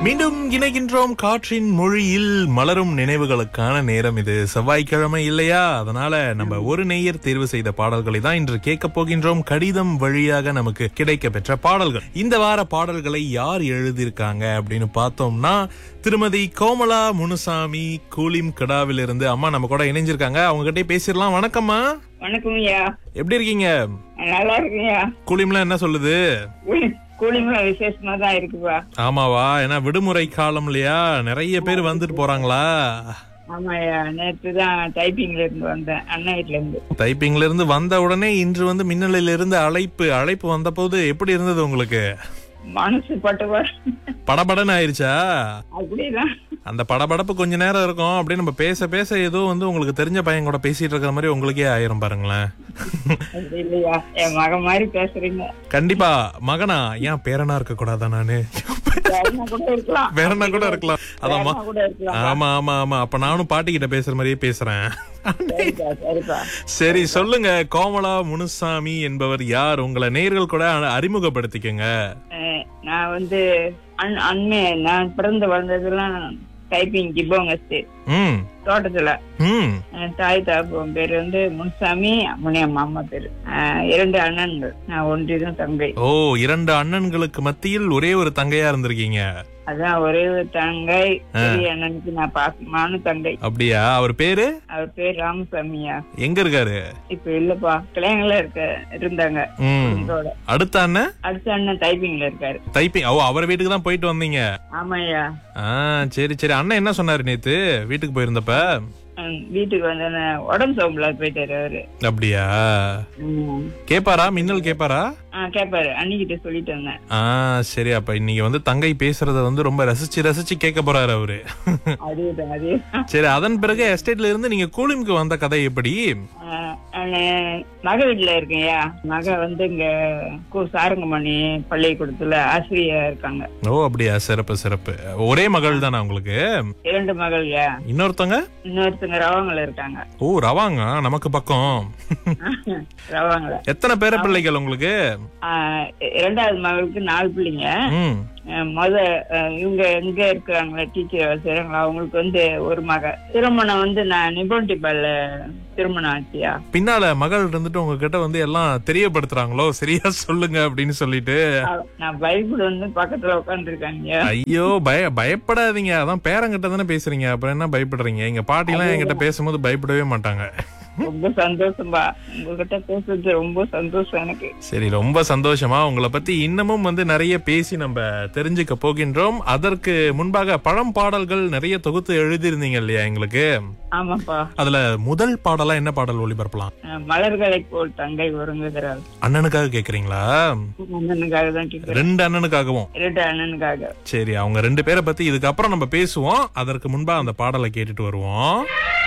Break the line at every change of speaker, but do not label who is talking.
மீண்டும் இணைகின்றோம் காற்றின் மொழியில் மலரும் நினைவுகளுக்கான நேரம் இது செவ்வாய்க்கிழமை இல்லையா அதனால நம்ம ஒரு நேயர் தேர்வு செய்த பாடல்களை தான் இன்று கேட்க போகின்றோம் கடிதம் வழியாக நமக்கு கிடைக்க பெற்ற பாடல்கள் இந்த வார பாடல்களை யார் எழுதியிருக்காங்க அப்படின்னு பார்த்தோம்னா திருமதி கோமலா முனுசாமி கூலிம் கடாவிலிருந்து அம்மா நம்ம கூட இணைஞ்சிருக்காங்க அவங்க கிட்டே பேசிடலாம் வணக்கம்மா
வணக்கம் ஐயா
எப்படி இருக்கீங்க
நல்லா இருக்குங்கய்யா
கூலிம்லாம் என்ன சொல்லுது
கூலிமா விசேஷமா தான் இருக்குப்பா
ஆமாவா ஏன்னா விடுமுறை காலம் இல்லையா நிறைய பேர் வந்துட்டு போறாங்களா
ஆமாய்யா நேற்று தான் டைப்பிங்ல இருந்து வந்தேன் அண்ணன் வீட்ல இருந்து
டைப்பிங்ல இருந்து வந்த உடனே இன்று வந்து மின்னலில் இருந்து அழைப்பு அழைப்பு வந்த போது எப்படி இருந்தது உங்களுக்கு
மனசு பட்டுவா
படபடன்னு ஆயிருச்சா
அப்படிதான்
அந்த படபடப்பு கொஞ்ச நேரம் இருக்கும் அப்படியே நம்ம பேச பேச ஏதோ வந்து உங்களுக்கு தெரிஞ்ச பையன் கூட பேசிட்டு இருக்கிற மாதிரி உங்களுக்கே ஆயிரும் பாருங்களேன்
அப்படி இல்லையா என் மகன் மாதிரி பேசுறீங்க
கண்டிப்பா மகனா ஏன் பேரனா இருக்க கூடாதா நானு
வேறனா கூட இருக்கலாம்
வேறனா கூட இருக்கலாம் அதாம்மா
வேறனா கூட இருக்கலாம்
ஆமா ஆமா ஆமா அப்ப நானும் பாட்டி கிட்ட பேசுற மாதிரியே பேசுறேன்
சரிப்பா சரிப்பா
சரி சொல்லுங்க கோமலா முனுசாமி என்பவர் யார் உங்களை நேர்கள் கூட அறிமுகப்படுத்திக்கங்க
அஹ், நான் வந்து அண் அண்மை நான் பிறந்து வளர்ந்ததெல்லாம் டைப்பிங் கிப்போங்க ஸ்டேட்
ம்
தோட்டத்துல
ம்
என் தாய் தாப்பன் பேர் வந்து முன்சாமி முனியம்மா அம்மா பேரு அஹ், இரண்டு அண்ணன்கள் நான் ஒன்றிதான் தங்கை
ஓ இரண்டு அண்ணன்களுக்கு மத்தியில் ஒரே ஒரு தங்கையா இருந்திருக்கீங்க
அதான் ஒரே ஒரு தங்கை பெரிய அண்ணனுக்கு நான் பாசமான தங்கை
அப்படியா அவர் பேரு
அவர் பேர் ராமசாமியா
எங்க இருக்காரு
இப்ப இல்லப்பா கிளையங்கள இருக்க இருந்தாங்க
ம்
இதோட
அடுத்த அண்ணன்
அடுத்த அண்ணன் டைப்பிங்ல இருக்காரு
டைப்பிங் ஓ அவர் வீட்டுக்கு தான் போயிட்டு வந்தீங்க
ஆமாய்யா
ஆ சரி சரி அண்ணன் என்ன சொன்னாரு நேத்து வீட்டுக்கு போயிருந்தப்ப
ஹம், வீட்டுக்கு வந்த உடம்பு சோம்பலா போயிட்டாரு அவரு
அப்படியா
ம்.
கேப்பாரா மின்னல் கேப்பாரா
ஆ கேப்பாரு அன்னிக்கிட்ட சொல்லிட்டு வந்தேன்
ஆ சரி அப்ப இன்னைக்கு வந்து தங்கை பேசுறத வந்து ரொம்ப ரசிச்சு ரசிச்சு கேட்க போறாரு அவரு
அதேதான் அதே
சரி அதன் பிறகு எஸ்டேட்ல இருந்து நீங்க கூலிம்க்கு வந்த கதை எப்படி
மக வீட்டுல இருக்கேன்யா மக வந்து இங்க கு- சாரங்கமணி பள்ளிக்கூடத்துல ஆசிரியா இருக்காங்க
ஓ அப்படியா சிறப்பு சிறப்பு ஒரே மகள் தானே உங்களுக்கு
இரண்டு மகள்யா
இன்னொருத்தவங்க
இன்னொருத்தங்க ரவாங்கல இருக்காங்க
ஓ ரவாங்க நமக்கு பக்கம்
ரவாங்கல
எத்தனை பேர பிள்ளைகள் உங்களுக்கு
ஆஹ் இரண்டாவது மகளுக்கு நாலு பிள்ளைங்க
ம்
அஹ் முத அஹ் இவங்க எங்க இருக்கிறாங்களா டீச்சர் செய்யறாங்களா அவங்களுக்கு வந்து ஒரு மக திருமணம் வந்து நான் நிபுணட்டிப்பால திருமணம் ஆச்சியா
பின்னால மகள் இருந்துட்டு உங்ககிட்ட வந்து எல்லாம் தெரியப்படுத்துறாங்களோ சரியா சொல்லுங்க அப்படின்னு சொல்லிட்டு
அவ- நான் பைபிள் வந்து பக்கத்துல உட்காந்துருக்காங்க
ஐயோ பய பயப்படாதீங்க அதான் பேரங்கிட்ட தானே பேசுறீங்க அப்புறம் என்ன பயப்படுறீங்க எங்க பாட்டி எல்லாம் என்கிட்ட பேசும்போது பயப்படவே மாட்டாங்க
ரொம்ப சந்தோஷம்பா உங்ககிட்ட பேசுறது ரொம்ப சந்தோஷம் எனக்கு
சரி ரொம்ப சந்தோஷமா உங்களை பத்தி இன்னமும் வந்து நிறைய பேசி நம்ம தெரிஞ்சுக்க போகின்றோம் அதற்கு முன்பாக பழம் பாடல்கள் நிறைய தொகுத்து எழுதியிருந்தீங்க இல்லையா எங்களுக்கு
ஆமாப்பா
அதுல முதல் பாடலா என்ன பாடல் ஒளிபரப்பலாம்
அஹ் மலர்களை போல் தங்கை ஒருங்குகிறாள்
அண்ணனுக்காக கேக்குறீங்களா
அண்ணனுக்காக தான் கேட்கிறேன்
ரெண்டு அண்ணனுக்காகவும்
இரண்டு அண்ணனுக்காக
சரி அவங்க ரெண்டு பேரை பத்தி இதுக்கப்புறம் நம்ம பேசுவோம் அதற்கு முன்பா அந்த பாடலை கேட்டுட்டு வருவோம்